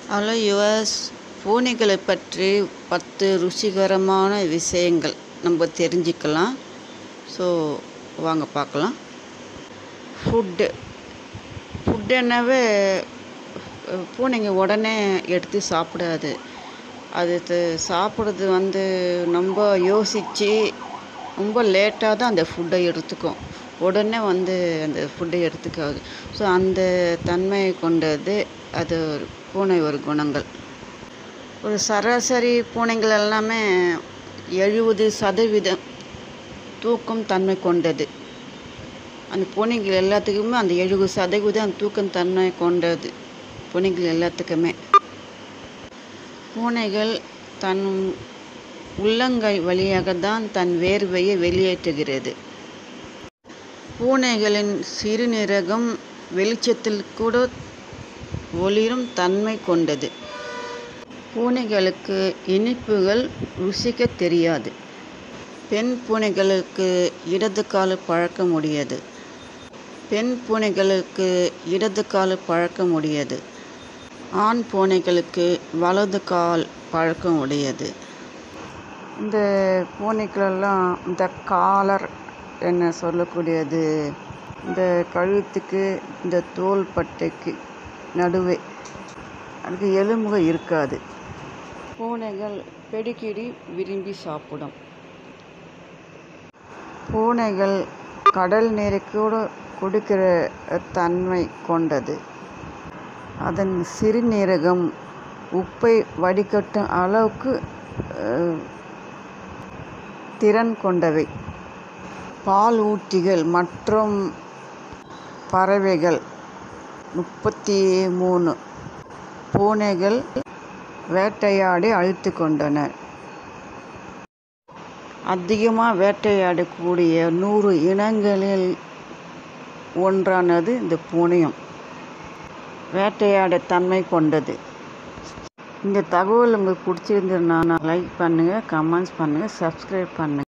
hello yours பூனைகளை பற்றி பத்து ருசிகரமான விஷயங்கள் நம்ம தெரிஞ்சுக்கலாம் ஸோ வாங்க பார்க்கலாம் ஃபுட்டு ஃபுட்டுனாவே பூனைங்க உடனே எடுத்து சாப்பிடாது அது த- சாப்பிட்றது வந்து ரொம்ப யோசித்து ரொம்ப லேட்டாக தான் அந்த ஃபுட்டை எடுத்துக்கும் உடனே வந்து அந்த ஃபுட்டை எடுத்துக்காது ஸோ அந்த தன்மையை கொண்டது அது ஒரு பூனை ஒரு குணங்கள் ஒரு சராசரி பூனைகள் எல்லாமே எழுபது சதவீதம் தூக்கம் தன்மை கொண்டது அந்த பூனைகள் எல்லாத்துக்குமே அந்த எழுபது சதவீதம் அந்த தூக்கம் தன்மை கொண்டது பூனைகள் எல்லாத்துக்குமே பூனைகள் தன் உள்ளங்கை வழியாக தான் தன் வேர்வையை வெளியேற்றுகிறது பூனைகளின் சிறுநீரகம் வெளிச்சத்தில் கூட ஒளிரும் தன்மை கொண்டது பூனைகளுக்கு இனிப்புகள் ருசிக்க தெரியாது பெண் பூனைகளுக்கு இடது கால் பழக்க முடியாது பெண் பூனைகளுக்கு இடது கால் பழக்க முடியாது ஆண் பூனைகளுக்கு வலது கால் பழக்க முடியாது இந்த பூனைகளெல்லாம் இந்த காலர் என்ன சொல்லக்கூடியது இந்த கழுத்துக்கு இந்த தோல் பட்டைக்கு நடுவே அதுக்கு எலும்புகள் இருக்காது பூனைகள் பெடிகிரி விரும்பி சாப்பிடும் பூனைகள் கடல் நீரை கூட குடிக்கிற தன்மை கொண்டது அதன் சிறுநீரகம் உப்பை வடிகட்டும் அளவுக்கு அஹ், திறன் கொண்டவை பால் ஊட்டிகள் மற்றும் பறவைகள் முப்பத்தி மூணு பூனைகள் வேட்டையாடி அழித்து கொண்டன அதிகமாக வேட்டையாடக்கூடிய நூறு இனங்களில் ஒன்றானது இந்த பூனையும் வேட்டையாட தன்மை கொண்டது இந்த தகவல் உங்களுக்கு பிடிச்சிருந்ததுன்னா லைக் பண்ணுங்கள் கமெண்ட்ஸ் பண்ணுங்கள் சப்ஸ்கிரைப் பண்ணுங்கள்